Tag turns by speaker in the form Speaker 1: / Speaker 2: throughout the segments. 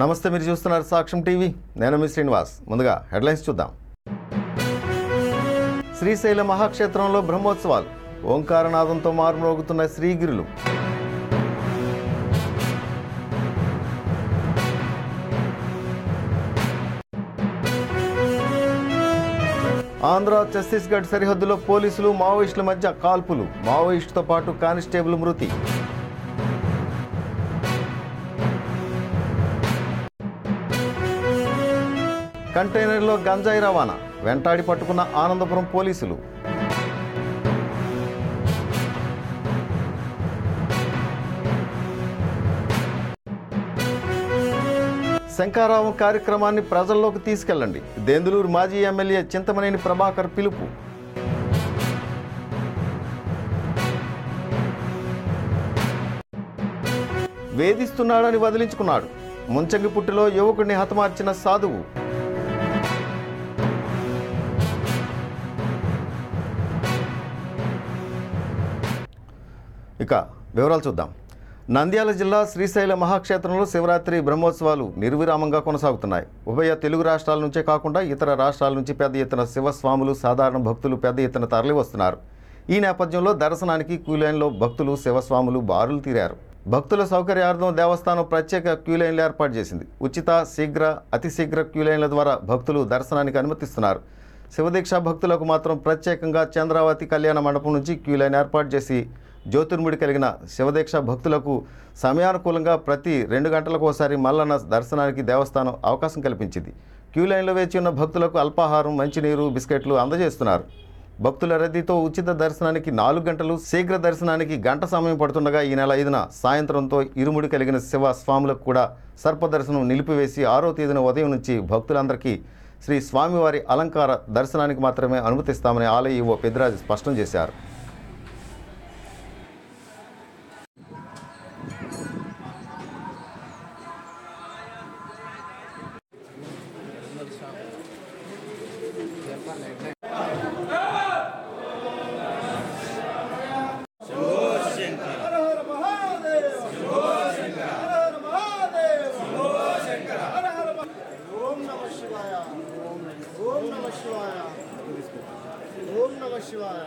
Speaker 1: నమస్తే మీరు చూస్తున్నారు సాక్ష్యం టీవీ నేను మీ శ్రీనివాస్ ముందుగా హెడ్లైన్స్ చూద్దాం శ్రీశైల మహాక్షేత్రంలో బ్రహ్మోత్సవాలు ఓంకారనాదంతో మారుమోగుతున్న శ్రీగిరులు ఆంధ్ర ఛత్తీస్గఢ్ సరిహద్దులో పోలీసులు మావోయిస్టుల మధ్య కాల్పులు మావోయిస్టుతో పాటు కానిస్టేబుల్ మృతి కంటైనర్లో గంజాయి రవాణా వెంటాడి పట్టుకున్న ఆనందపురం పోలీసులు శంకారావం కార్యక్రమాన్ని ప్రజల్లోకి తీసుకెళ్లండి దెందులూరు మాజీ ఎమ్మెల్యే చింతమనేని ప్రభాకర్ పిలుపు వేధిస్తున్నాడని వదిలించుకున్నాడు ముంచంగిపుట్టులో యువకుడిని హతమార్చిన సాధువు ఇక వివరాలు చూద్దాం నంద్యాల జిల్లా శ్రీశైల మహాక్షేత్రంలో శివరాత్రి బ్రహ్మోత్సవాలు నిర్విరామంగా కొనసాగుతున్నాయి ఉభయ తెలుగు రాష్ట్రాల నుంచే కాకుండా ఇతర రాష్ట్రాల నుంచి పెద్ద ఎత్తున శివస్వాములు సాధారణ భక్తులు పెద్ద ఎత్తున తరలి వస్తున్నారు ఈ నేపథ్యంలో దర్శనానికి క్యూలైన్లో భక్తులు శివస్వాములు బారులు తీరారు భక్తుల సౌకర్యార్థం దేవస్థానం ప్రత్యేక క్యూలైన్లు ఏర్పాటు చేసింది ఉచిత శీఘ్ర అతి శీఘ్ర క్యూలైన్ల ద్వారా భక్తులు దర్శనానికి అనుమతిస్తున్నారు శివదీక్ష భక్తులకు మాత్రం ప్రత్యేకంగా చంద్రావతి కళ్యాణ మండపం నుంచి క్యూలైన్ ఏర్పాటు చేసి జ్యోతిర్ముడి కలిగిన శివదీక్ష భక్తులకు సమయానుకూలంగా ప్రతి రెండు గంటలకు ఒకసారి మల్లన్న దర్శనానికి దేవస్థానం అవకాశం కల్పించింది క్యూ లైన్లో వేచి ఉన్న భక్తులకు అల్పాహారం మంచినీరు బిస్కెట్లు అందజేస్తున్నారు భక్తుల రద్దీతో ఉచిత దర్శనానికి నాలుగు గంటలు శీఘ్ర దర్శనానికి గంట సమయం పడుతుండగా ఈ నెల ఐదున సాయంత్రంతో ఇరుముడి కలిగిన శివ స్వాములకు కూడా సర్పదర్శనం నిలిపివేసి ఆరో తేదీన ఉదయం నుంచి భక్తులందరికీ శ్రీ స్వామివారి అలంకార దర్శనానికి మాత్రమే అనుమతిస్తామని ఆలయ ఈవో పెద్దిరాజు స్పష్టం చేశారు
Speaker 2: ఓం నమ శివాయ ఓం నమ శివాయ ఓం నమ శివాయ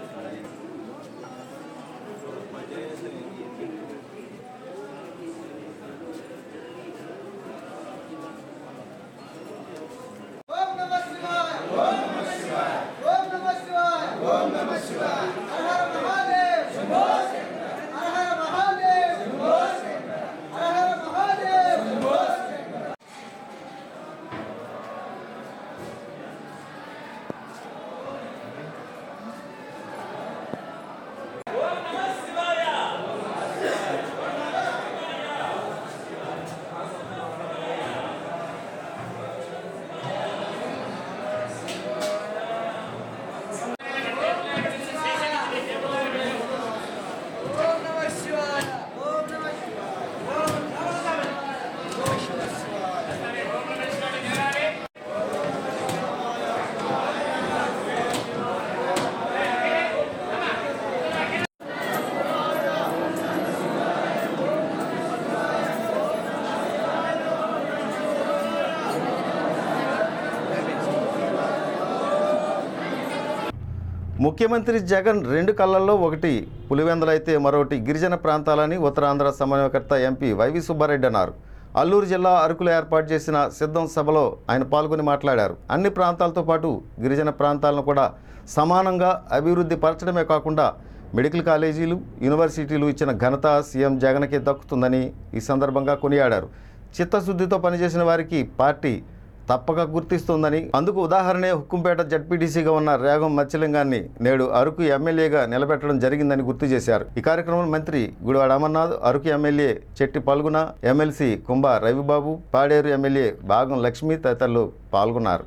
Speaker 2: ఓం నమ శివాయ ఓం నమ శివాయ ఓం నమ శివాయ ఓం నమ శివాయ హర హర మహాదేవ్ శంభో శంకర హర హర మహాదేవ్ శంభో శంకర హర హర మహాదేవ్ శంభో శంకర ఓం నమ శివాయ ఓం నమ శివాయ ఓం నమ శివాయ ఓం నమ శివాయ
Speaker 1: ముఖ్యమంత్రి జగన్ రెండు కళ్ళల్లో ఒకటి పులివెందలైతే మరొకటి గిరిజన ప్రాంతాలని ఉత్తరాంధ్ర సమన్వయకర్త ఎంపీ వైవి సుబ్బారెడ్డి అన్నారు అల్లూరు జిల్లా అరకులో ఏర్పాటు చేసిన సిద్ధం సభలో ఆయన పాల్గొని మాట్లాడారు అన్ని ప్రాంతాలతో పాటు గిరిజన ప్రాంతాలను కూడా సమానంగా అభివృద్ధి పరచడమే కాకుండా మెడికల్ కాలేజీలు యూనివర్సిటీలు ఇచ్చిన ఘనత సీఎం జగన్కే దక్కుతుందని ఈ సందర్భంగా కొనియాడారు చిత్తశుద్ధితో పనిచేసిన వారికి పార్టీ తప్పక గుర్తిస్తోందని అందుకు ఉదాహరణే హుక్కుంపేట జడ్పీటీసీగా ఉన్న రేగం మత్స్యలింగాన్ని నేడు అరకు ఎమ్మెల్యేగా నిలబెట్టడం జరిగిందని గుర్తు చేశారు ఈ కార్యక్రమంలో మంత్రి గుడివాడ అమర్నాథ్ అరకు ఎమ్మెల్యే చెట్టి పాల్గొన ఎమ్మెల్సీ కుంభ రవిబాబు పాడేరు ఎమ్మెల్యే భాగం లక్ష్మి తదితరులు పాల్గొన్నారు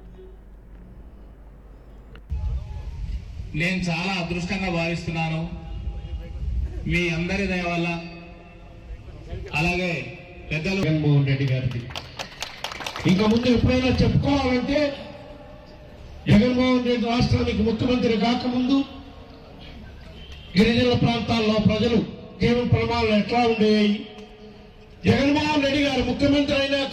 Speaker 3: నేను చాలా అదృష్టంగా భావిస్తున్నాను మీ అందరి దయ వల్ల అలాగే పెద్దలు జగన్మోహన్ రెడ్డి గారిది ఇంకా ముందు ఎప్పుడైనా చెప్పుకోవాలంటే జగన్మోహన్ రెడ్డి రాష్ట్రానికి ముఖ్యమంత్రి కాకముందు గిరిజన ప్రాంతాల్లో ప్రజలు జీవన ప్రమాణాలు ఎట్లా ఉండేవి జగన్మోహన్ రెడ్డి గారు ముఖ్యమంత్రి అయినాక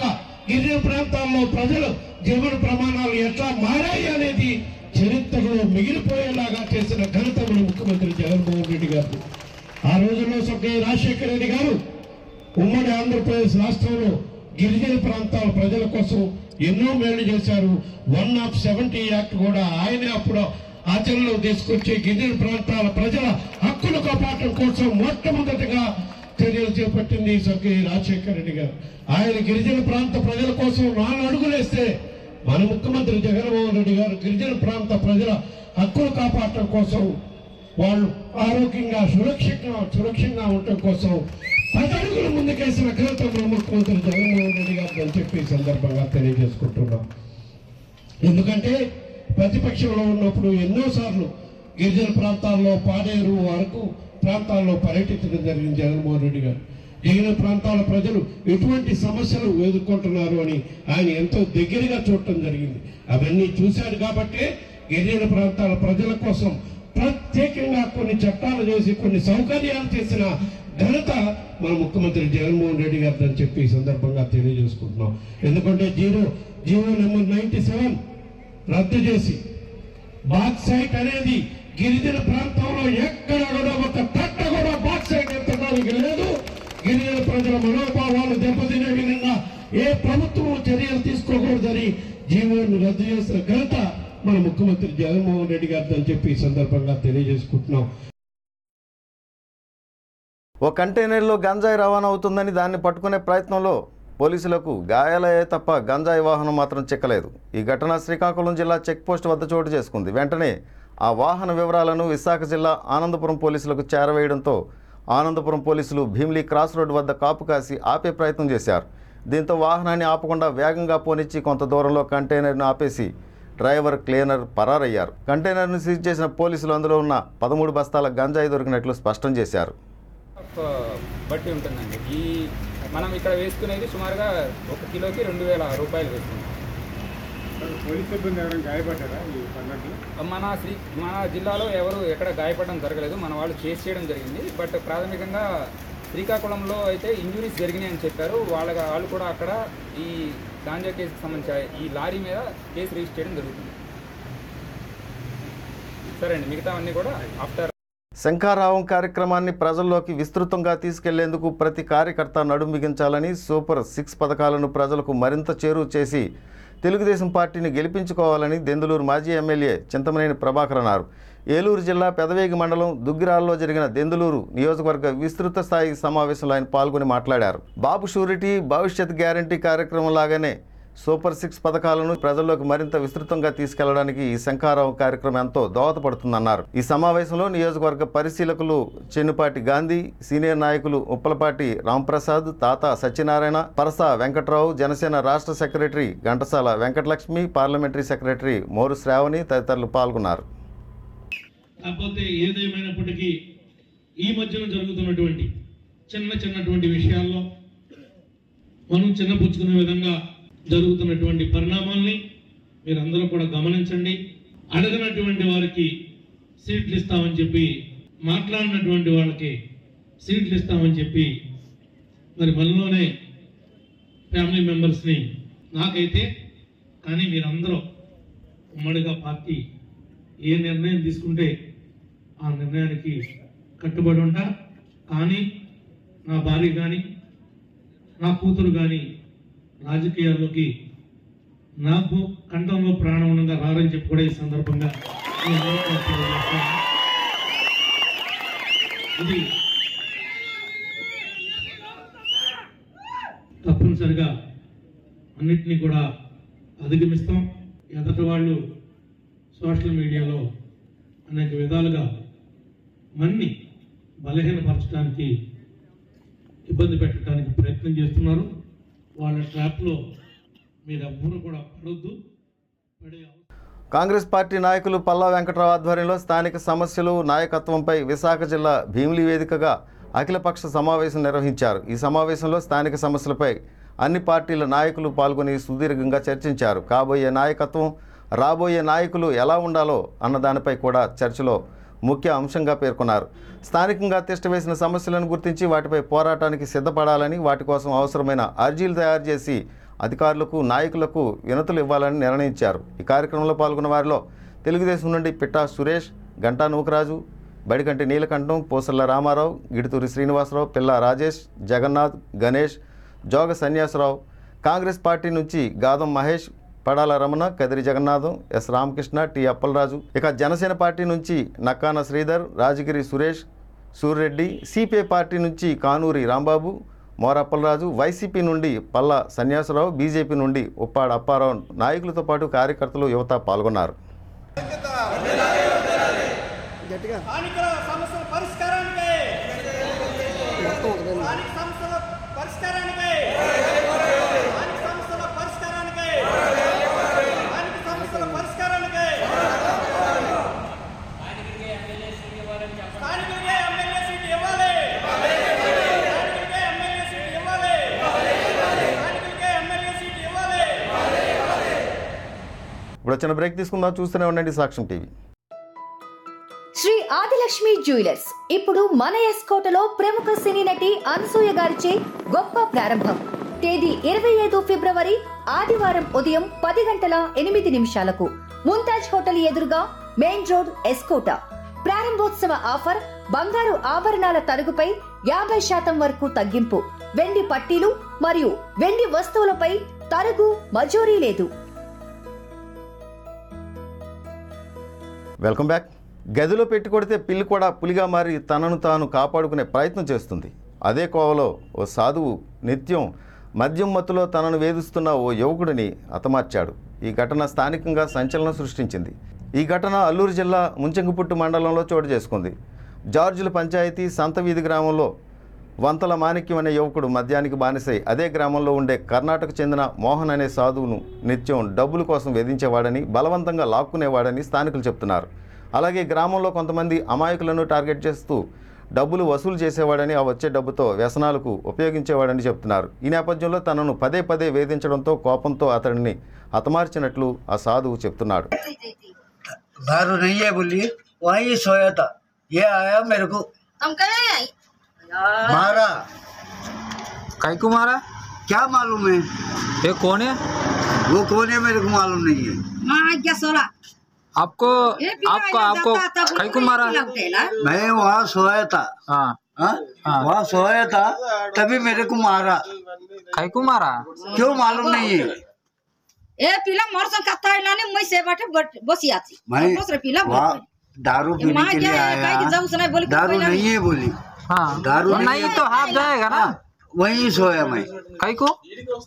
Speaker 4: గిరిజన ప్రాంతాల్లో ప్రజలు జీవన ప్రమాణాలు ఎట్లా మారాయి అనేది చరిత్రలో మిగిలిపోయేలాగా చేసిన ఘనత మన ముఖ్యమంత్రి జగన్మోహన్ రెడ్డి గారు ఆ రోజుల్లో స్వర్గీయ రాజశేఖర రెడ్డి గారు ఉమ్మడి ఆంధ్రప్రదేశ్ రాష్ట్రంలో గిరిజన ప్రాంతాల ప్రజల కోసం ఎన్నో మేలు చేశారు వన్ ఆఫ్ సెవెంటీ యాక్ట్ కూడా ఆయనే అప్పుడు ఆచరణలో తీసుకొచ్చి గిరిజన ప్రాంతాల ప్రజల హక్కులు కాపాడటం కోసం మొట్టమొదటిగా చర్యలు చేపట్టింది స్వర్గీయ రాజశేఖర రెడ్డి గారు ఆయన గిరిజన ప్రాంత ప్రజల కోసం నాలుగు అడుగులేస్తే మన ముఖ్యమంత్రి జగన్మోహన్ రెడ్డి గారు గిరిజన ప్రాంత ప్రజల హక్కులు కాపాడటం కోసం వాళ్ళు ఆరోగ్యంగా సురక్షితంగా సురక్షంగా ఉండటం కోసం పదడుగులు ముందుకేసిన ఘనత మన ముఖ్యమంత్రి జగన్మోహన్ రెడ్డి గారు అని చెప్పి ఈ సందర్భంగా తెలియజేసుకుంటున్నాం ఎందుకంటే ప్రతిపక్షంలో ఉన్నప్పుడు ఎన్నోసార్లు గిరిజన ప్రాంతాల్లో పాడేరు వరకు ప్రాంతాల్లో పర్యటించడం జరిగింది జగన్మోహన్ రెడ్డి గారు గిరిజన ప్రాంతాల ప్రజలు ఎటువంటి సమస్యలు ఎదుర్కొంటున్నారు అని ఆయన ఎంతో దగ్గరగా చూడటం జరిగింది అవన్నీ చూశాడు కాబట్టే గిరిజన ప్రాంతాల ప్రజల కోసం ప్రత్యేకంగా కొన్ని చట్టాలు చేసి కొన్ని సౌకర్యాలు చేసిన ఘనత మన ముఖ్యమంత్రి జగన్మోహన్ రెడ్డి గారు అని చెప్పి ఈ సందర్భంగా తెలియజేసుకుంటున్నాం ఎందుకంటే zero GO number ninety seven రద్దు చేసి బాక్సైట్ అనేది గిరిజన ప్రాంతంలో ఎక్కడ కూడా ఒక తట్ట కూడా బాక్సైట్ ఎత్తడానికి లేదు గిరిజన ప్రజల మనోభావాలు దెబ్బతినే విధంగా ఏ ప్రభుత్వం చర్యలు తీసుకోకూడదని జీవోను రద్దు చేసిన ఘనత మన ముఖ్యమంత్రి జగన్మోహన్ రెడ్డి గారితో అని చెప్పి ఈ సందర్భంగా తెలియజేసుకుంటున్నాం
Speaker 1: ఓ కంటైనర్లో గంజాయి రవాణా అవుతుందని దాన్ని పట్టుకునే ప్రయత్నంలో పోలీసులకు గాయాలయ్యే తప్ప గంజాయి వాహనం మాత్రం చిక్కలేదు ఈ ఘటన శ్రీకాకుళం జిల్లా చెక్ పోస్ట్ వద్ద చోటు చేసుకుంది వెంటనే ఆ వాహన వివరాలను విశాఖ జిల్లా ఆనందపురం పోలీసులకు చేరవేయడంతో ఆనందపురం పోలీసులు భీమిలి క్రాస్ రోడ్డు వద్ద కాపు కాసి ఆపే ప్రయత్నం చేశారు దీంతో వాహనాన్ని ఆపకుండా వేగంగా పోనిచ్చి కొంత దూరంలో కంటైనర్ను ఆపేసి డ్రైవర్ క్లీనర్ పరారయ్యారు కంటైనర్ను సీజ్ చేసిన పోలీసులు అందులో ఉన్న పదమూడు బస్తాల గంజాయి దొరికినట్లు స్పష్టం చేశారు
Speaker 5: ఆ, బట్టి ఉంటుందండి ఈ మనం ఇక్కడ వేసుకునేది సుమారుగా ఒక కిలోకి రెండు వేల రూపాయలు వేసుకుంటాం
Speaker 6: పోలీస్ సిబ్బంది ఎవరైనా గాయపడ్డారా ఈ సంఘటనలో
Speaker 5: మన శ్రీ మన జిల్లాలో ఎవరు ఎక్కడ గాయపడడం జరగలేదు మన వాళ్ళు చేసి చేయడం జరిగింది బట్ ప్రాథమికంగా శ్రీకాకుళంలో అయితే ఇంజురీస్ జరిగినాయి అని చెప్పారు వాళ్ళ వాళ్ళు కూడా అక్కడ ఈ గాంజా కేసుకి సంబంధించి ఈ లారీ మీద కేసు రిజిస్టర్ చేయడం జరుగుతుంది సరే అండి మిగతా అన్నీ కూడా ఆఫ్టర్
Speaker 1: శంఖారావం కార్యక్రమాన్ని ప్రజల్లోకి విస్తృతంగా తీసుకెళ్లేందుకు ప్రతి కార్యకర్త నడుం బిగించాలని సూపర్ సిక్స్ పథకాలను ప్రజలకు మరింత చేరువ చేసి తెలుగుదేశం పార్టీని గెలిపించుకోవాలని దెందులూరు మాజీ ఎమ్మెల్యే చింతమనేని ప్రభాకర్ అన్నారు ఏలూరు జిల్లా పెదవేగి మండలం దుగ్గిరాల్లో జరిగిన దెందులూరు నియోజకవర్గ విస్తృత స్థాయి సమావేశంలో ఆయన పాల్గొని మాట్లాడారు బాబు షూరిటీ భవిష్యత్ గ్యారంటీ కార్యక్రమం లాగానే సూపర్ సిక్స్ పథకాలను ప్రజల్లోకి మరింత విస్తృతంగా తీసుకెళ్లడానికి ఈ శంఖారావు కార్యక్రమం ఎంతో దోహదపడుతుందన్నారు ఈ సమావేశంలో నియోజకవర్గ పరిశీలకులు చెన్నుపాటి గాంధీ సీనియర్ నాయకులు ఉప్పలపాటి రాంప్రసాద్ తాత సత్యనారాయణ పరస వెంకట్రావు జనసేన రాష్ట్ర secretary Ghantasala Venkatalakshmi parliamentary secretary Moru Sravani తదితరులు పాల్గొన్నారు
Speaker 7: కాకపోతే ఏదేమైనప్పటికీ ఈ మధ్యన జరుగుతున్నటువంటి చిన్న చిన్నటువంటి విషయాల్లో మనం చిన్నపుచ్చుకునే విధంగా జరుగుతున్నటువంటి పరిణామాల్ని మీరందరూ కూడా గమనించండి అడగనటువంటి వారికి సీట్లు ఇస్తామని చెప్పి మాట్లాడినటువంటి వాళ్ళకి సీట్లు ఇస్తామని చెప్పి మరి మనలోనే ఫ్యామిలీ మెంబర్స్ని నాకైతే కానీ మీరందరూ ఉమ్మడిగా పార్టీ ఏ నిర్ణయం తీసుకుంటే ఆ నిర్ణయానికి కట్టుబడి ఉంటా కానీ నా భార్య కానీ నా కూతురు కానీ రాజకీయాల్లోకి నాకు కంఠంలో ప్రాణం ఉండగా రారని చెప్పి కూడా ఈ సందర్భంగా మీ అందరికీ తెలియజేస్తున్నాను. ఇది తప్పనిసరిగా అన్నిటినీ కూడా అధిగమిస్తాం ఎదటి వాళ్ళు సోషల్ మీడియాలో అనేక విధాలుగా మన్ని బలహీనపరచడానికి ఇబ్బంది పెట్టడానికి ప్రయత్నం చేస్తున్నారు వాళ్ళ ట్రాప్లో మీరెవ్వరూ కూడా పడొద్దు పడే అవసరం
Speaker 1: కాంగ్రెస్ పార్టీ నాయకులు పల్లా వెంకట్రావు ఆధ్వర్యంలో స్థానిక సమస్యలు నాయకత్వంపై విశాఖ జిల్లా భీమిలి వేదికగా అఖిలపక్ష సమావేశం నిర్వహించారు ఈ సమావేశంలో స్థానిక సమస్యలపై అన్ని పార్టీల నాయకులు పాల్గొని సుదీర్ఘంగా చర్చించారు కాబోయే నాయకత్వం రాబోయే నాయకులు ఎలా ఉండాలో అన్న దానిపై కూడా చర్చలో ముఖ్య అంశంగా పేర్కొన్నారు స్థానికంగా తిష్టవేసిన సమస్యలను గుర్తించి వాటిపై పోరాటానికి సిద్ధపడాలని వాటి కోసం అవసరమైన అర్జీలు తయారు చేసి అధికారులకు నాయకులకు వినతులు ఇవ్వాలని నిర్ణయించారు ఈ కార్యక్రమంలో పాల్గొన్న వారిలో తెలుగుదేశం నుండి పిట్టా సురేష్ గంటా నూకరాజు బడికంటి నీలకంఠం పూసల్ల రామారావు గిడుతూరి శ్రీనివాసరావు పిల్ల రాజేష్ జగన్నాథ్ గణేష్ జోగ సన్యాసరావు కాంగ్రెస్ పార్టీ నుంచి గాదం మహేష్ పడాల రమణ కదిరి జగన్నాథం ఎస్ రామకృష్ణ టి అప్పలరాజు ఇక జనసేన పార్టీ నుంచి నక్కాన శ్రీధర్ రాజగిరి సురేష్ సూర్రెడ్డి సిపిఐ పార్టీ నుంచి కానూరి రాంబాబు మోరప్పలరాజు వైసీపీ నుండి పల్ల సన్యాసరావు బీజేపీ నుండి ఉప్పాడ అప్పారావు నాయకులతో పాటు కార్యకర్తలు యువత పాల్గొన్నారు
Speaker 2: గట్టిగా
Speaker 8: స్థానికుల సమస్యల పరిష్కారానికి స్థానిక సమస్యల పరిష్కారానికి స్థానిక సమస్యల పరిష్కారానికి స్థానిక సమస్యల పరిష్కారానికి స్థానికులకే ఎమ్మెల్యే సీట్ ఇవ్వాలి స్థానికులకే ఎమ్మెల్యే సీట్ ఇవ్వాలి స్థానికులకే ఎమ్మెల్యే సీట్ ఇవ్వాలి
Speaker 1: ఇప్పుడు వచ్చిన బ్రేక్ తీసుకుందాం చూస్తూనే ఉండండి సాక్ష్యం టీవీ
Speaker 9: శ్రీ ఆదిలక్ష్మి జ్యువెలర్స్ ఇప్పుడు మన ఎస్కోటలో ప్రముఖ సినీ నటి అనసూయ గారిచే గొప్ప ప్రారంభం తేదీ ఇరవై ఐదు ఫిబ్రవరి ఆదివారం ఉదయం పది గంటల ఎనిమిది నిమిషాలకు ముంతాజ్ హోటల్ ఎదురుగా మెయిన్ రోడ్ ఎస్కోట ప్రారంభోత్సవ ఆఫర్ బంగారు ఆభరణాల తరుగుపై యాభై శాతం వరకు తగ్గింపు వెండి పట్టీలు మరియు వెండి వస్తువులపై తరుగు మజూరీ లేదు
Speaker 1: వెల్కమ్ బ్యాక్ గదిలో పెట్టి కొడితే పిల్లి కూడా పులిగా మారి తనను తాను కాపాడుకునే ప్రయత్నం చేస్తుంది అదే కోవలో ఓ సాధువు నిత్యం మద్యం మత్తులో తనను వేధిస్తున్న ఓ యువకుడిని హతమార్చాడు ఈ ఘటన స్థానికంగా సంచలనం సృష్టించింది ఈ ఘటన అల్లూరు జిల్లా ముంచెంగుపుట్టు మండలంలో చోటు చేసుకుంది జార్జుల పంచాయతీ సంతవీధి గ్రామంలో వంతల మాణిక్యం అనే యువకుడు మద్యానికి బానిసై అదే గ్రామంలో ఉండే కర్ణాటక చెందిన మోహన్ అనే సాధువును నిత్యం డబ్బుల కోసం వేధించేవాడని బలవంతంగా లాక్కునేవాడని స్థానికులు చెప్తున్నారు అలాగే గ్రామంలో కొంతమంది అమాయకులను టార్గెట్ చేస్తూ డబ్బులు వసూలు చేసేవాడని ఆ వచ్చే డబ్బుతో వ్యసనాలకు ఉపయోగించేవాడని చెప్తున్నారు ఈ నేపథ్యంలో తనను పదే పదే వేధించడంతో కోపంతో అతడిని హతమార్చినట్లు ఆ సాధువు చెప్తున్నాడు
Speaker 10: दारू नहीं है बोली वहीं सोया था ये आया मेरे को मारा
Speaker 11: काय को मारा
Speaker 10: क्या मालूम है
Speaker 11: ये कौन है
Speaker 10: वो कौन है मेरे को मालूम नहीं है
Speaker 11: आपको आपको आपको काय को मारा
Speaker 10: मैं वहाँ सोया था
Speaker 11: हाँ
Speaker 10: हाँ? वहाँ सोया था तभी मेरे को मारा
Speaker 11: काय को मारा
Speaker 10: क्यों मालूम नहीं है
Speaker 12: ए पिला मर्सन कथा इलाने मै सेबाटे बसी आछि
Speaker 10: मैं
Speaker 12: दोस्रो पिला
Speaker 10: वहाँ दारू पीने
Speaker 12: माँ
Speaker 10: के
Speaker 12: क्या
Speaker 10: लिए
Speaker 12: है काहे कि जाऊ सुनाई
Speaker 10: आया
Speaker 12: बोली
Speaker 10: दारू
Speaker 12: कोई
Speaker 10: नहीं है बोली
Speaker 11: हाँ
Speaker 10: दारू
Speaker 11: तो नहीं तो हाथ जाएगा ना
Speaker 10: वहीं सोया मैं
Speaker 11: काय को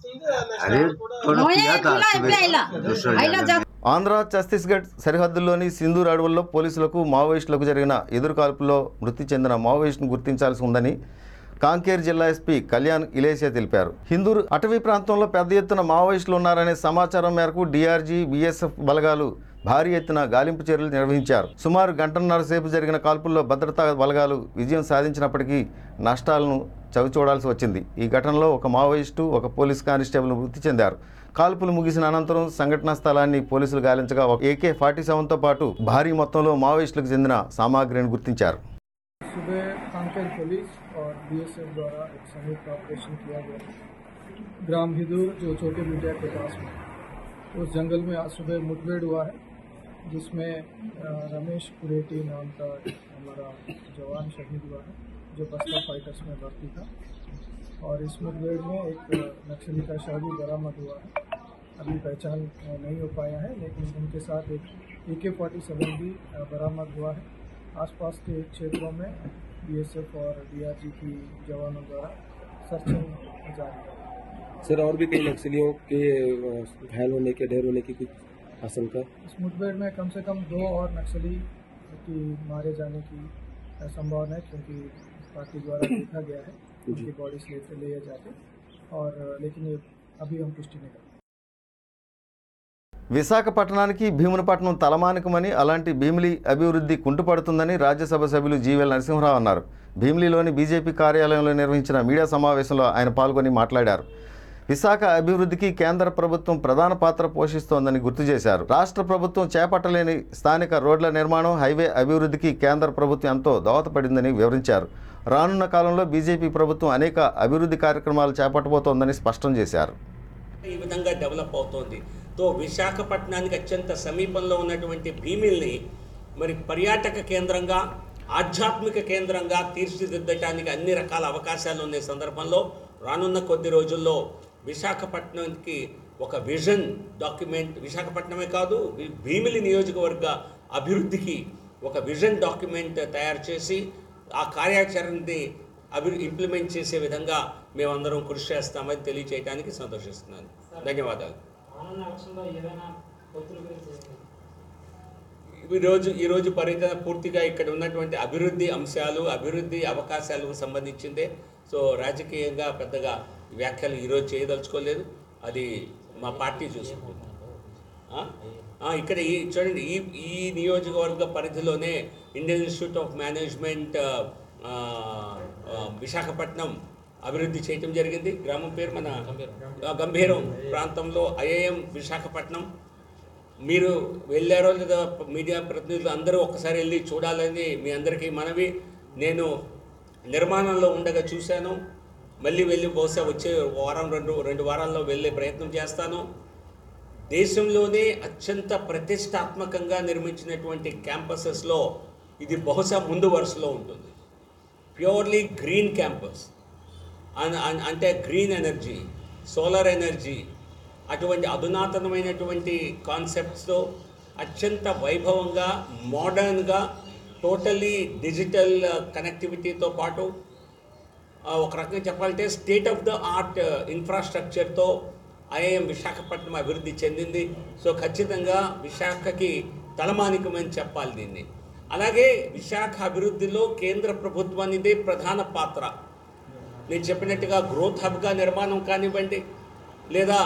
Speaker 10: अरे थोड़ा
Speaker 12: मोये
Speaker 10: पिया था
Speaker 12: पिला
Speaker 10: सुबह
Speaker 12: पिला
Speaker 10: दूसरा
Speaker 12: आइला
Speaker 10: जगह।
Speaker 12: जा
Speaker 1: ఆంధ్ర ఛత్తీస్గఢ్ సరిహద్దుల్లోని సింధూర్ అడవుల్లో పోలీసులకు మావోయిస్టులకు జరిగిన ఎదురుకాల్పులో మృతి చెందిన మావోయిస్టును గుర్తించాల్సి ఉందని కాంకేర్ జిల్లా ఎస్పీ కళ్యాణ్ ఇలేసియా తెలిపారు హిందూర్ అటవీ ప్రాంతంలో పెద్ద ఎత్తున మావోయిస్టులు ఉన్నారనే సమాచారం మేరకు డీఆర్జీ బీఎస్ఎఫ్ బలగాలు భారీ ఎత్తున గాలింపు చర్యలు నిర్వహించారు సుమారు గంటన్నర సేపు జరిగిన కాల్పుల్లో భద్రతా బలగాలు విజయం సాధించినప్పటికీ నష్టాలను చవిచూడాల్సి వచ్చింది ఈ ఘటనలో ఒక మావోయిస్టు ఒక పోలీస్ కానిస్టేబుల్ మృతి చెందారు కాల్పులు ముగిసిన అనంతరం సంఘటనా స్థలాన్ని పోలీసులు గాలించగా ఒక ఏకే ఫార్టీ సెవెన్తో పాటు భారీ మొత్తంలో మావోయిస్టులకు చెందిన సామాగ్రిని గుర్తించారు
Speaker 6: सुबह कांकेर पुलिस और बीएसएफ द्वारा एक संयुक्त ऑपरेशन किया गया ग्राम हिदूर जो छोटे मीडिया के पास में उस जंगल में आज सुबह मुठभेड़ हुआ है जिसमें अ, रमेश कुरेटी नाम का हमारा जवान शहीद हुआ है जो बस्ता फाइटर्स में भर्ती था और इस मुठभेड़ में एक अ, नक्सली का शव भी बरामद हुआ है अभी पहचान अ, नहीं हो पाया है लेकिन उनके साथ एक ए के फोर्टी सेवन भी अ, बरामद हुआ है आसपास के क्षेत्रों में बीएसएफ और डीआरजी की जवानों द्वारा सर्चिंग जारी है
Speaker 13: सर और भी कई नक्सलियों के अ, घायल होने के ढेर होने की कुछ आशंका
Speaker 6: इस मुठभेड़ में कम से कम दो और नक्सली की मारे जाने की अ, संभावना है क्योंकि पार्टी द्वारा देखा गया है उनकी बॉडीज ले लिए जाके और अ, लेकिन ये अभी हम पुष्टि नहीं कर
Speaker 1: విశాఖపట్నానికి భీమునిపట్నం తలమానికమని అలాంటి భీమిలి అభివృద్ధి కుంటుపడుతుందని రాజ్యసభ సభ్యులు జీవెల్ నరసింహరావు అన్నారు భీమిలిలోని బీజేపీ కార్యాలయంలో నిర్వహించిన మీడియా సమావేశంలో ఆయన పాల్గొని మాట్లాడారు విశాఖ అభివృద్ధికి కేంద్ర ప్రభుత్వం ప్రధాన పాత్ర పోషిస్తోందని గుర్తు చేశారు రాష్ట్ర ప్రభుత్వం చేపట్టలేని స్థానిక రోడ్ల నిర్మాణం హైవే అభివృద్ధికి కేంద్ర ప్రభుత్వం ఎంతో దోహదపడిందని వివరించారు రానున్న కాలంలో బీజేపీ ప్రభుత్వం అనేక అభివృద్ధి కార్యక్రమాలు చేపట్టబోతోందని స్పష్టం చేశారు
Speaker 14: ఈ విధంగా డెవలప్ అవుతోంది తో విశాఖపట్నానికి అత్యంత సమీపంలో ఉన్నటువంటి భీమిల్ని మరి పర్యాటక కేంద్రంగా ఆధ్యాత్మిక కేంద్రంగా తీర్చిదిద్దటానికి అన్ని రకాల అవకాశాలు ఉన్న సందర్భంలో రానున్న కొద్ది రోజుల్లో విశాఖపట్నానికి ఒక విజన్ డాక్యుమెంట్ విశాఖపట్నమే కాదు భీ- భీమిలి నియోజకవర్గ అభివృద్ధికి ఒక విజన్ డాక్యుమెంట్ తయారు చేసి ఆ కార్యాచరణని అభి ఇంప్లిమెంట్ చేసే విధంగా మేమందరం కృషి చేస్తామని తెలియచేయడానికి సంతోషిస్తున్నాను ధన్యవాదాలు ఈరోజు ఈరోజు పర్యటన పూర్తిగా ఇక్కడ ఉన్నటువంటి అభివృద్ధి అంశాలు అభివృద్ధి అవకాశాలకు సంబంధించిందే సో రాజకీయంగా పెద్దగా వ్యాఖ్యలు ఈరోజు చేయదలుచుకోలేదు అది మా పార్టీ చూసుకుంటుంది ఆ? ఆ, ఇక్కడ ఈ చూడండి ఈ ఈ నియోజకవర్గ పరిధిలోనే ఇండియన్ ఇన్స్టిట్యూట్ ఆఫ్ మేనేజ్మెంట్ ఆ, ఆ, విశాఖపట్నం అభివృద్ధి చేయటం జరిగింది గ్రామం పేరు మన ఆ, గంభీరం ప్రాంతంలో ఐఐఎం విశాఖపట్నం మీరు వెళ్ళారో లేదా మీడియా ప్రతినిధులు అందరూ ఒక్కసారి వెళ్ళి చూడాలని మీ అందరికీ మనవి నేను నిర్మాణంలో ఉండగా చూశాను మళ్ళీ వెళ్ళి బహుశా వచ్చే వారం రెండు రెండు వారాల్లో వెళ్ళే ప్రయత్నం చేస్తాను దేశంలోనే అత్యంత ప్రతిష్టాత్మకంగా నిర్మించినటువంటి క్యాంపసెస్లో ఇది బహుశా ముందు వరుసలో ఉంటుంది ప్యూర్లీ గ్రీన్ క్యాంపస్ అన్- అన్- అంటే గ్రీన్ ఎనర్జీ సోలార్ ఎనర్జీ అటువంటి అధునాతనమైనటువంటి కాన్సెప్ట్స్తో అత్యంత వైభవంగా మోడర్న్గా టోటలీ డిజిటల్ కనెక్టివిటీతో పాటు ఆ, ఒక రకంగా చెప్పాలంటే స్టేట్ ఆఫ్ ద ఆర్ట్ ఇన్ఫ్రాస్ట్రక్చర్తో ఐఐఎం విశాఖపట్నం అభివృద్ధి చెందింది సో ఖచ్చితంగా విశాఖకి తలమానికమని చెప్పాలి దీన్ని అలాగే విశాఖ అభివృద్ధిలో కేంద్ర ప్రభుత్వానిదే ప్రధాన పాత్ర నేను చెప్పినట్టుగా గ్రోత్ హబ్గా నిర్మాణం కానివ్వండి లేదా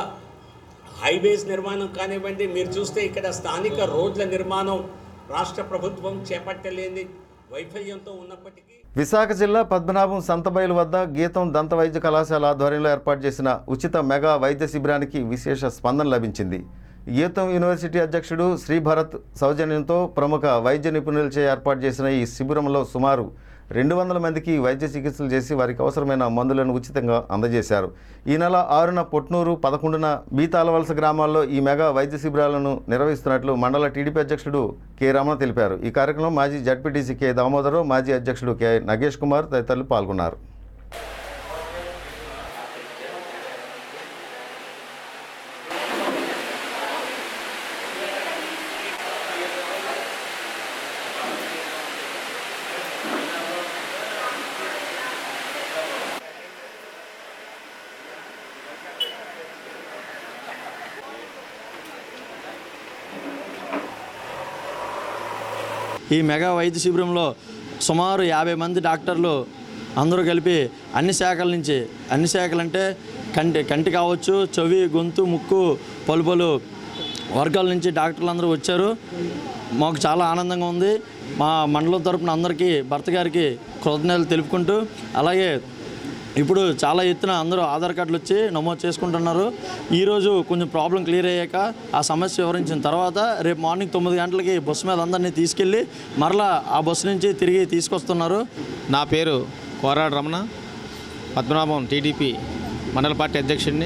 Speaker 14: హైవేస్ నిర్మాణం కానివ్వండి మీరు చూస్తే ఇక్కడ స్థానిక రోడ్ల నిర్మాణం రాష్ట్ర ప్రభుత్వం చేపట్టలేని వైఫల్యంతో ఉన్నప్పటికీ
Speaker 1: విశాఖ జిల్లా పద్మనాభం సంతబయలు వద్ద గీతం దంత వైద్య కళాశాల ఆధ్వర్యంలో ఏర్పాటు చేసిన ఉచిత మెగా వైద్య శిబిరానికి విశేష స్పందన లభించింది గీతం యూనివర్సిటీ అధ్యక్షుడు శ్రీభరత్ సౌజన్యంతో ప్రముఖ వైద్య నిపుణులచే ఏర్పాటు చేసిన ఈ శిబిరంలో సుమారు రెండు వందల మందికి వైద్య చికిత్సలు చేసి వారికి అవసరమైన మందులను ఉచితంగా అందజేశారు ఈ నెల ఆరున పొట్నూరు పదకొండున బీతాలవలస గ్రామాల్లో ఈ మెగా వైద్య శిబిరాలను నిర్వహిస్తున్నట్లు మండల టీడీపీ అధ్యక్షుడు కె రమణ తెలిపారు ఈ కార్యక్రమంలో మాజీ జడ్పీటీసీ కె దామోదరరావు మాజీ అధ్యక్షుడు కె నగేష్ కుమార్ తదితరులు పాల్గొన్నారు
Speaker 15: ఈ మెగా వైద్య శిబిరంలో సుమారు యాభై మంది డాక్టర్లు అందరూ కలిపి అన్ని శాఖల నుంచి అన్ని శాఖలు అంటే కంటి కంటి కావచ్చు చెవి గొంతు ముక్కు పలు పలు వర్గాల నుంచి డాక్టర్లు అందరూ వచ్చారు మాకు చాలా ఆనందంగా ఉంది మా మండలం తరపున అందరికీ భర్త గారికి కృతజ్ఞతలు తెలుపుకుంటూ అలాగే ఇప్పుడు చాలా ఎత్తున అందరూ ఆధార్ కార్డులు వచ్చి నమోదు చేసుకుంటున్నారు ఈరోజు కొంచెం ప్రాబ్లం క్లియర్ అయ్యాక ఆ సమస్య వివరించిన తర్వాత రేపు మార్నింగ్ తొమ్మిది గంటలకి బస్సు మీద అందరినీ తీసుకెళ్ళి మరలా ఆ బస్సు నుంచి తిరిగి తీసుకొస్తున్నారు
Speaker 16: నా పేరు కోరాడు రమణ పద్మనాభం టీడీపీ మండల పార్టీ అధ్యక్షుడిని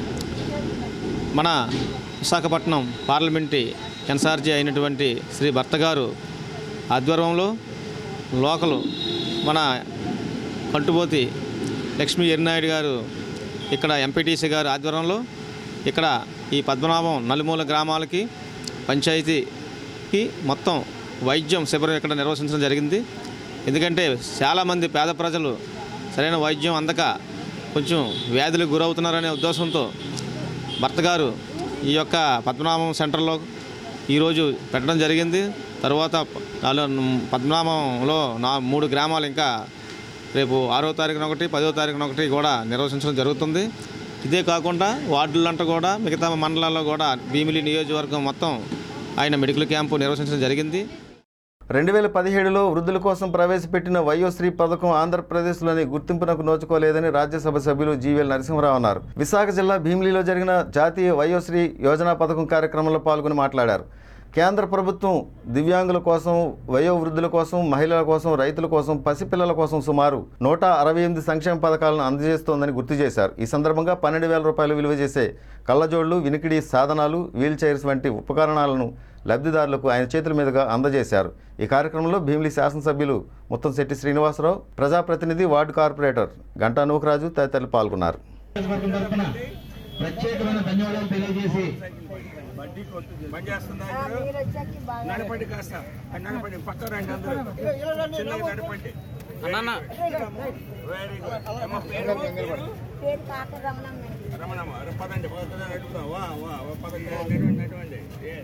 Speaker 16: మన విశాఖపట్నం పార్లమెంటరీ ఎన్సార్జీ అయినటువంటి శ్రీ భర్త గారు ఆధ్వర్యంలో లోకలు మన కంటుపోతి లక్ష్మీ ఎరినాయుడు గారు ఇక్కడ ఎంపీటీసీ గారు ఆధ్వర్యంలో ఇక్కడ ఈ పద్మనాభం నలుమూల గ్రామాలకి పంచాయతీకి మొత్తం వైద్యం శిబిరం ఇక్కడ నిర్వహించడం జరిగింది ఎందుకంటే చాలామంది పేద ప్రజలు సరైన వైద్యం అందక కొంచెం వ్యాధులకు గురవుతున్నారనే ఉద్దేశంతో భర్త గారు ఈ యొక్క పద్మనాభం సెంటర్లో ఈరోజు పెట్టడం జరిగింది తర్వాత నాలుగు పద్మనాభంలో నా మూడు గ్రామాలు ఇంకా రేపు ఆరో తారీఖున ఒకటి పదో తారీఖున ఒకటి కూడా నిర్వహించడం జరుగుతుంది ఇదే కాకుండా వార్డులంట కూడా మిగతా మండలాల్లో కూడా భీమిలి నియోజకవర్గం మొత్తం ఆయన మెడికల్ క్యాంపు నిర్వహించడం జరిగింది
Speaker 1: రెండు వేల పదిహేడులో వృద్ధుల కోసం ప్రవేశపెట్టిన వయోశ్రీ పథకం ఆంధ్రప్రదేశ్లోని గుర్తింపునకు నోచుకోలేదని రాజ్యసభ సభ్యులు జీవీఎల్ నరసింహరావు అన్నారు విశాఖ జిల్లా భీమిలిలో జరిగిన జాతీయ వయోశ్రీ యోజన పథకం కార్యక్రమంలో పాల్గొని మాట్లాడారు కేంద్ర ప్రభుత్వం దివ్యాంగుల కోసం వయోవృద్ధుల కోసం మహిళల కోసం రైతుల కోసం పసిపిల్లల కోసం సుమారు నూట అరవై ఎనిమిది సంక్షేమ పథకాలను అందజేస్తోందని గుర్తు చేశారు ఈ సందర్భంగా పన్నెండు వేల రూపాయలు విలువ చేసే కళ్ళజోళ్లు వినికిడి సాధనాలు వీల్ చైర్స్ వంటి ఉపకరణాలను లబ్ధిదారులకు ఆయన చేతుల మీదుగా అందజేశారు ఈ కార్యక్రమంలో భీమిలి శాసనసభ్యులు ముత్తంశెట్టి శ్రీనివాసరావు ప్రజాప్రతినిధి వార్డు కార్పొరేటర్ గంటా నూకరాజు తదితరులు పాల్గొన్నారు
Speaker 17: ప్రత్యేకమైన ధన్యవాదాలు తెలియజేసి
Speaker 8: బండి చేస్తుందా ఇప్పుడు? నడపండి కాస్త అది నడపండి పక్క రండి అందరూ చిన్నగా నడపండి వెరీ గుడ్ అమ్మ పేరు పేరు? రమణమ్మ అరే పదండి పదండి నడుపుదాం వా వా వా, పదండి నడవండి నడవండి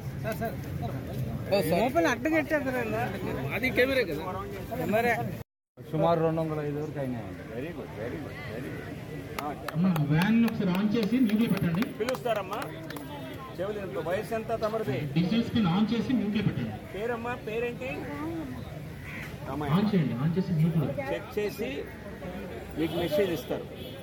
Speaker 8: Yes.
Speaker 5: అది కెమెరా కదా కెమెరా
Speaker 8: సుమారు రెండు వందల ఐదు వరకు అయినాయి very good very good very good
Speaker 17: వ్యాన్ ఒకసారి ఆన్ చేసి మ్యూట్లో పెట్టండి
Speaker 8: పిలుస్తారమ్మా చెవులు ఎంత వయసు ఎంత తమరిది
Speaker 17: డిజిటల్ స్క్రీన్ ఆన్ చేసి మ్యూట్లో పెట్టండి
Speaker 8: పేరమ్మా పేరేంటి
Speaker 17: ఆన్ చేయండి ఆన్ చేసి మ్యూట్లో
Speaker 8: చెక్ చేసి మీకు మెసేజ్ ఇస్తారు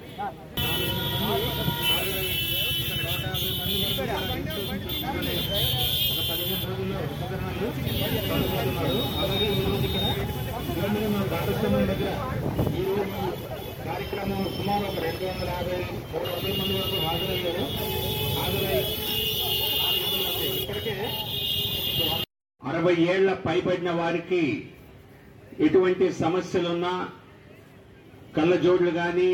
Speaker 17: కార్యక్రమం సుమారు ఒక రెండు వందల యాభై మూడు వందల మంది వరకు హాజరయ్యారు హాజరై ఇప్పటికే
Speaker 14: అరవై ఏళ్ల పైబడిన వారికి ఎటువంటి సమస్యలున్నా కళ్ళజోడ్లు కానీ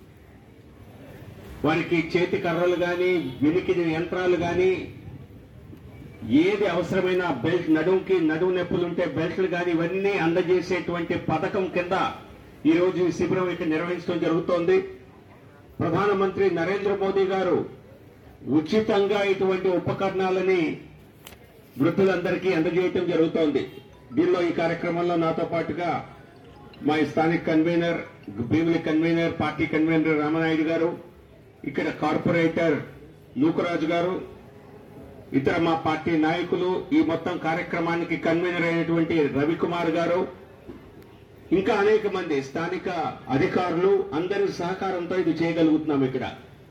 Speaker 14: వారికి చేతి కర్రలు కానీ వినికిడి యంత్రాలు కానీ ఏది అవసరమైన బెల్ట్ నడుముకి నడుము నొప్పులు ఉంటే బెల్ట్లు కానీ ఇవన్నీ అందజేసేటువంటి పథకం కింద ఈ రోజు ఈ శిబిరం ఇక్కడ నిర్వహించడం జరుగుతోంది ప్రధానమంత్రి నరేంద్ర మోదీ గారు ఉచితంగా ఇటువంటి ఉపకరణాలని వృద్ధులందరికీ అందజేయటం జరుగుతోంది దీనిలో ఈ కార్యక్రమంలో నాతో పాటుగా మా స్థానిక convener Bheemili convener party convener Ramanaidu garu ఇక్కడ కార్పొరేటర్ నూకరాజు గారు ఇతర మా పార్టీ నాయకులు ఈ మొత్తం కార్యక్రమానికి కన్వీనర్ అయినటువంటి రవికుమార్ గారు ఇంకా అనేక మంది స్థానిక అధికారులు అందరి సహకారంతో ఇది చేయగలుగుతున్నాం ఇక్కడ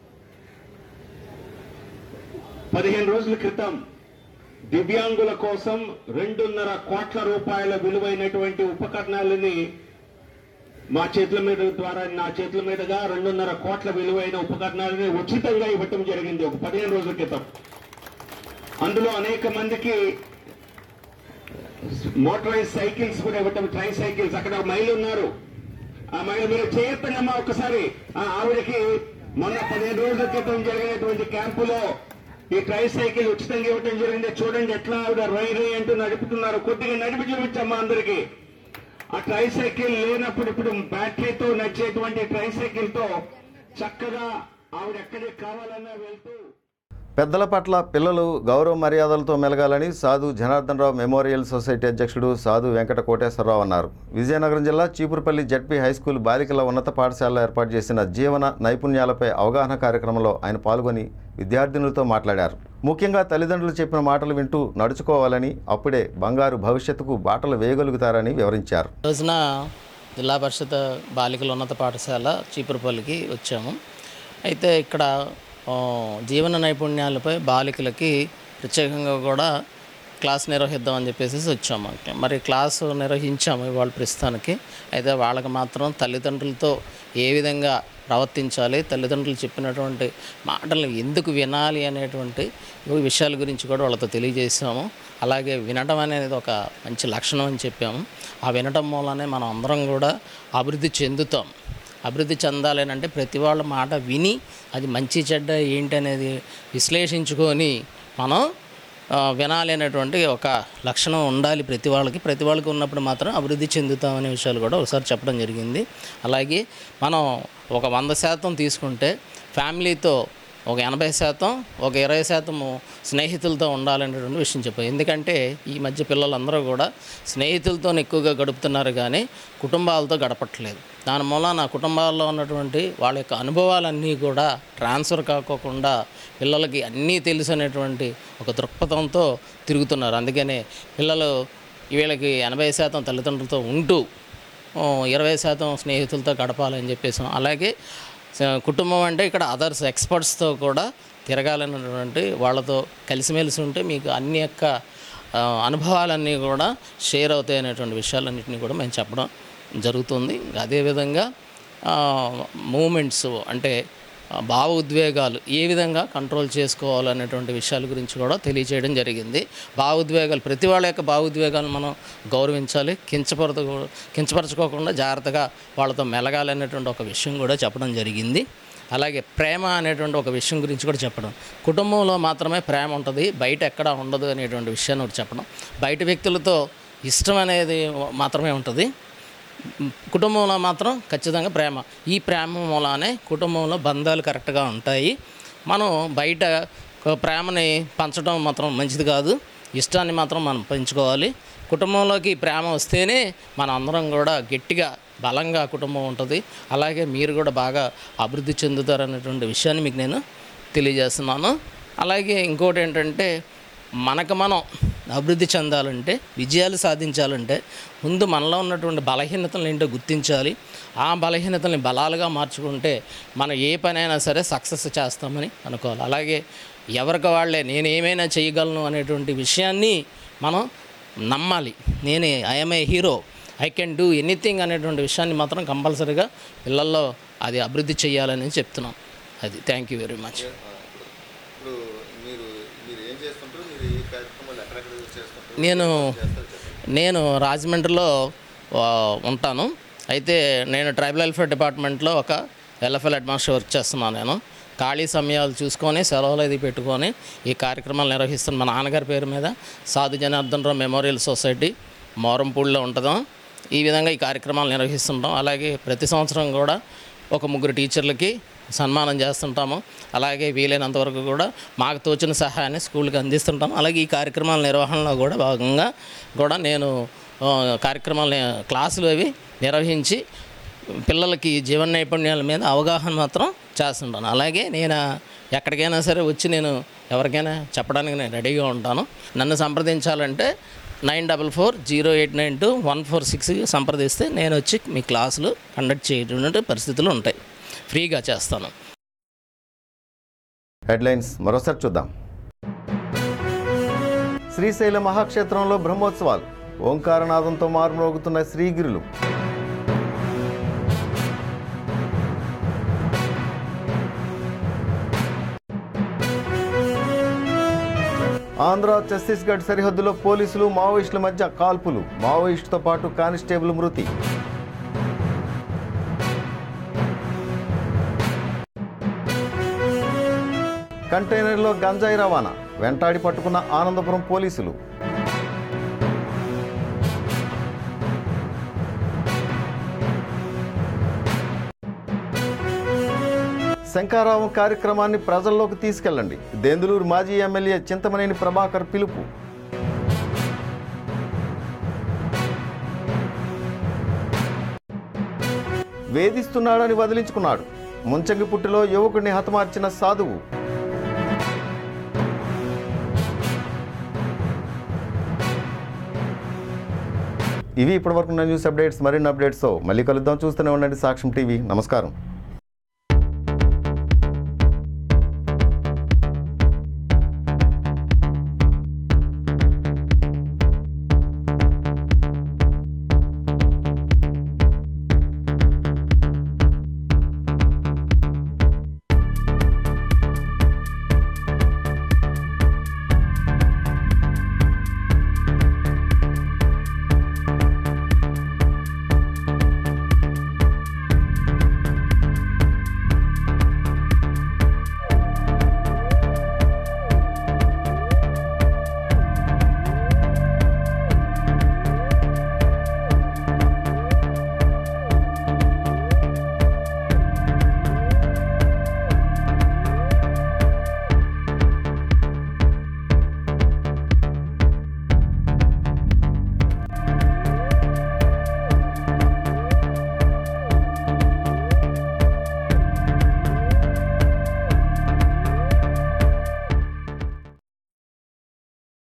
Speaker 14: పదిహేను రోజుల క్రితం దివ్యాంగుల కోసం రెండున్నర కోట్ల రూపాయల విలువైనటువంటి ఉపకరణాలని మా చేతుల మీద ద్వారా నా చేతుల మీదుగా రెండున్నర కోట్ల విలువైన ఉపకరణాలని ఉచితంగా ఇవ్వటం జరిగింది ఒక పదిహేను రోజుల క్రితం అందులో అనేక మందికి మోటరైజ్ సైకిల్స్ కూడా ఇవ్వటం ట్రై సైకిల్స్ అక్కడ ఒక మహిళ ఉన్నారు ఆ మహిళ మీరు చేయొద్దమ్మా ఒకసారి ఆ ఆవిడకి మొన్న పదిహేను రోజుల క్రితం జరిగినటువంటి క్యాంపులో ఈ ట్రై సైకిల్ ఉచితంగా ఇవ్వటం జరిగింది చూడండి ఎట్లా ఆవిడ రై రై అంటూ నడుపుతున్నారు కొద్దిగా నడిపి చూపించమ్మా అందరికి ఆ ట్రై సైకిల్ లేనప్పుడు ఇప్పుడు బ్యాటరీతో నడిచేటువంటి ట్రై సైకిల్ తో చక్కగా ఆవిడ ఎక్కడికి కావాలన్నా వెళ్తూ
Speaker 1: పెద్దల పట్ల పిల్లలు గౌరవ మర్యాదలతో మెలగాలని సాధు జనార్దన్ రావు మెమోరియల్ సొసైటీ అధ్యక్షుడు సాధు వెంకట కోటేశ్వరరావు అన్నారు విజయనగరం జిల్లా చీపురుపల్లి జడ్పీ హైస్కూల్ బాలికల ఉన్నత పాఠశాలలో ఏర్పాటు చేసిన జీవన నైపుణ్యాలపై అవగాహన కార్యక్రమంలో ఆయన పాల్గొని విద్యార్థినులతో మాట్లాడారు ముఖ్యంగా తల్లిదండ్రులు చెప్పిన మాటలు వింటూ నడుచుకోవాలని అప్పుడే బంగారు భవిష్యత్తుకు బాటలు వేయగలుగుతారని వివరించారు
Speaker 18: రోజున జిల్లా పరిషత్ బాలికల ఉన్నత పాఠశాల చీపురుపల్లికి వచ్చాము అయితే ఇక్కడ ఆ, జీవన నైపుణ్యాలపై బాలికలకి ప్రత్యేకంగా కూడా క్లాస్ నిర్వహిద్దామని చెప్పేసి వచ్చాము మరి క్లాసు నిర్వహించాము ఇవాళ ప్రస్తుతానికి అయితే వాళ్ళకి మాత్రం తల్లిదండ్రులతో ఏ విధంగా ప్రవర్తించాలి తల్లిదండ్రులు చెప్పినటువంటి మాటలు ఎందుకు వినాలి అనేటువంటి విషయాల గురించి కూడా వాళ్ళతో తెలియజేసాము అలాగే వినడం అనేది ఒక మంచి లక్షణం అని చెప్పాము ఆ వినడం మూలనే మనం అందరం కూడా అభివృద్ధి చెందుతాం అభివృద్ధి చెందాలి అని అంటే ప్రతి వాళ్ళ మాట విని అది మంచి చెడ్డ ఏంటి అనేది విశ్లేషించుకొని మనం ఆ, వినాలి అనేటువంటి ఒక లక్షణం ఉండాలి ప్రతి వాళ్ళకి ప్రతి వాళ్ళకి ఉన్నప్పుడు మాత్రం అభివృద్ధి చెందుతామనే విషయాలు కూడా ఒకసారి చెప్పడం జరిగింది అలాగే మనం ఒక వంద శాతం తీసుకుంటే ఫ్యామిలీతో ఒక ఎనభై శాతం ఒక ఇరవై శాతము స్నేహితులతో ఉండాలనేటువంటి విషయం చెప్పారు ఎందుకంటే ఈ మధ్య పిల్లలందరూ కూడా స్నేహితులతో ఎక్కువగా గడుపుతున్నారు కానీ కుటుంబాలతో గడపట్లేదు దాని మూలన కుటుంబాల్లో ఉన్నటువంటి వాళ్ళ యొక్క అనుభవాలన్నీ కూడా ట్రాన్స్ఫర్ కాకోకుండా పిల్లలకి అన్నీ తెలుసు అనేటువంటి ఒక దృక్పథంతో తిరుగుతున్నారు అందుకనే పిల్లలు వీళ్ళకి ఎనభై శాతం తల్లిదండ్రులతో ఉంటూ ఓ, ఇరవై శాతం స్నేహితులతో గడపాలని చెప్పేసాం అలాగే స- కుటుంబం అంటే ఇక్కడ అదర్స్ ఎక్స్పర్ట్స్తో కూడా తిరగాలన్నటువంటి వాళ్ళతో కలిసిమెలిసి ఉంటే మీకు అన్ని యొక్క ఆ, అనుభవాలన్నీ కూడా షేర్ అవుతాయి అనేటువంటి విషయాలన్నింటినీ కూడా మేము చెప్పడం జరుగుతుంది అదేవిధంగా మూమెంట్స్ అంటే ఆ, భావ ఉద్వేగాలు ఏ విధంగా కంట్రోల్ చేసుకోవాలనేటువంటి విషయాల గురించి కూడా తెలియచేయడం జరిగింది భావ ఉద్వేగాలు ప్రతి వాళ్ళ యొక్క భావ ఉద్వేగాలను మనం గౌరవించాలి కించపరత కించపరచుకోకుండా జాగ్రత్తగా వాళ్ళతో మెలగాలనేటువంటి ఒక విషయం కూడా చెప్పడం జరిగింది అలాగే ప్రేమ అనేటువంటి ఒక విషయం గురించి కూడా చెప్పడం కుటుంబంలో మాత్రమే ప్రేమ ఉంటుంది బయట ఎక్కడా ఉండదు అనేటువంటి విషయాన్ని ఒకటి చెప్పడం బయట వ్యక్తులతో ఇష్టం అనేది మాత్రమే ఉంటుంది కుటుంబంలో మాత్రం ఖచ్చితంగా ప్రేమ ఈ ప్రేమ మూలానే కుటుంబంలో బంధాలు కరెక్ట్గా ఉంటాయి మనం బయట ఒక ప్రేమని పంచడం మాత్రం మంచిది కాదు ఇష్టాన్ని మాత్రం మనం పెంచుకోవాలి కుటుంబంలోకి ప్రేమ వస్తేనే మన అందరం కూడా గట్టిగా బలంగా కుటుంబం ఉంటుంది అలాగే మీరు కూడా బాగా అభివృద్ధి చెందుతారు అనేటువంటి విషయాన్ని మీకు నేను తెలియజేస్తున్నాను అలాగే ఇంకోటి ఏంటంటే మనకు మనం అభివృద్ధి చెందాలంటే విజయాలు సాధించాలంటే ముందు మనలో ఉన్నటువంటి బలహీనతలను ఏంటో గుర్తించాలి ఆ బలహీనతల్ని బలాలుగా మార్చుకుంటే మనం ఏ పనైనా సరే సక్సెస్ చేస్తామని అనుకోవాలి అలాగే ఎవరికి వాళ్ళే నేను ఏమైనా చేయగలను అనేటువంటి విషయాన్ని మనం నమ్మాలి నేనే I'm a hero I can do anything అనేటువంటి విషయాన్ని మాత్రం కంపల్సరీగా పిల్లల్లో అది అభివృద్ధి చేయాలని చెప్తున్నాం అది థ్యాంక్ యూ వెరీ మచ్
Speaker 1: ఇప్పుడు మీరు మీరు ఏం చేస్తుంటారు మీరు ఈ కార్యక్రమాలు ఎక్కడెక్కడ చేస్తుంటారు
Speaker 18: నేను నేను రాజమండ్రిలో ఆ, ఉంటాను అయితే నేను ట్రైబల్ వెల్ఫేర్ డిపార్ట్మెంట్లో ఒక ఎల్ఎఫ్ఎల్ అడ్మాస్టర్ వర్క్ చేస్తున్నాను నేను ఖాళీ సమయాలు చూసుకొని సెలవులు అది పెట్టుకొని ఈ కార్యక్రమాలు నిర్వహిస్తున్న మా నాన్నగారి పేరు మీద సాధు జనార్దన్ రావు మెమోరియల్ సొసైటీ మోరంపూడిలో ఉంటుందాం ఈ విధంగా ఈ కార్యక్రమాలు నిర్వహిస్తుంటాం అలాగే ప్రతి సంవత్సరం కూడా ఒక ముగ్గురు టీచర్లకి సన్మానం చేస్తుంటాము అలాగే వీలైనంత వరకు కూడా మాకు తోచిన సహాయాన్ని స్కూల్కి అందిస్తుంటాం అలాగే ఈ కార్యక్రమాల నిర్వహణలో కూడా భాగంగా కూడా నేను ఆ, కార్యక్రమాలు క్లాసులు అవి నిర్వహించి పిల్లలకి జీవన నైపుణ్యాల మీద అవగాహన మాత్రం చేస్తుంటాను అలాగే నేను ఎక్కడికైనా సరే వచ్చి నేను ఎవరికైనా చెప్పడానికి నేను రెడీగా ఉంటాను నన్ను సంప్రదించాలంటే nine double four zero eight nine two one four six సంప్రదిస్తే నేను వచ్చి మీ క్లాసులు కండక్ట్ చేయటువంటి పరిస్థితులు ఉంటాయి ఫ్రీగా చేస్తాను
Speaker 1: హెడ్లైన్స్ మరోసారి చూద్దాం శ్రీశైల మహాక్షేత్రంలో బ్రహ్మోత్సవాలు ఓంకారనాదంతో మారుమోగుతున్న శ్రీగిరులు ఆంధ్ర ఛత్తీస్గఢ్ సరిహద్దులో పోలీసులు మావోయిస్టుల మధ్య కాల్పులు మావోయిస్టుతో పాటు కానిస్టేబుల్ మృతి కంటైనర్లో గంజాయి రవాణా వెంటాడి పట్టుకున్న ఆనందపురం పోలీసులు శంకారావం కార్యక్రమాన్ని ప్రజల్లోకి తీసుకెళ్లండి దెందులూరు మాజీ ఎమ్మెల్యే చింతమనేని ప్రభాకర్ పిలుపు వేధిస్తున్నాడని వదిలించుకున్నాడు ముంచంగిపుట్టిలో యువకుడిని హతమార్చిన సాధువు ఇవి ఇప్పటివరకు ఉన్న న్యూస్ అప్డేట్స్ మరిన్ని అప్డేట్స్తో మళ్ళీ కలుద్దాం చూస్తూనే ఉండండి సాక్ష్యం టీవీ నమస్కారం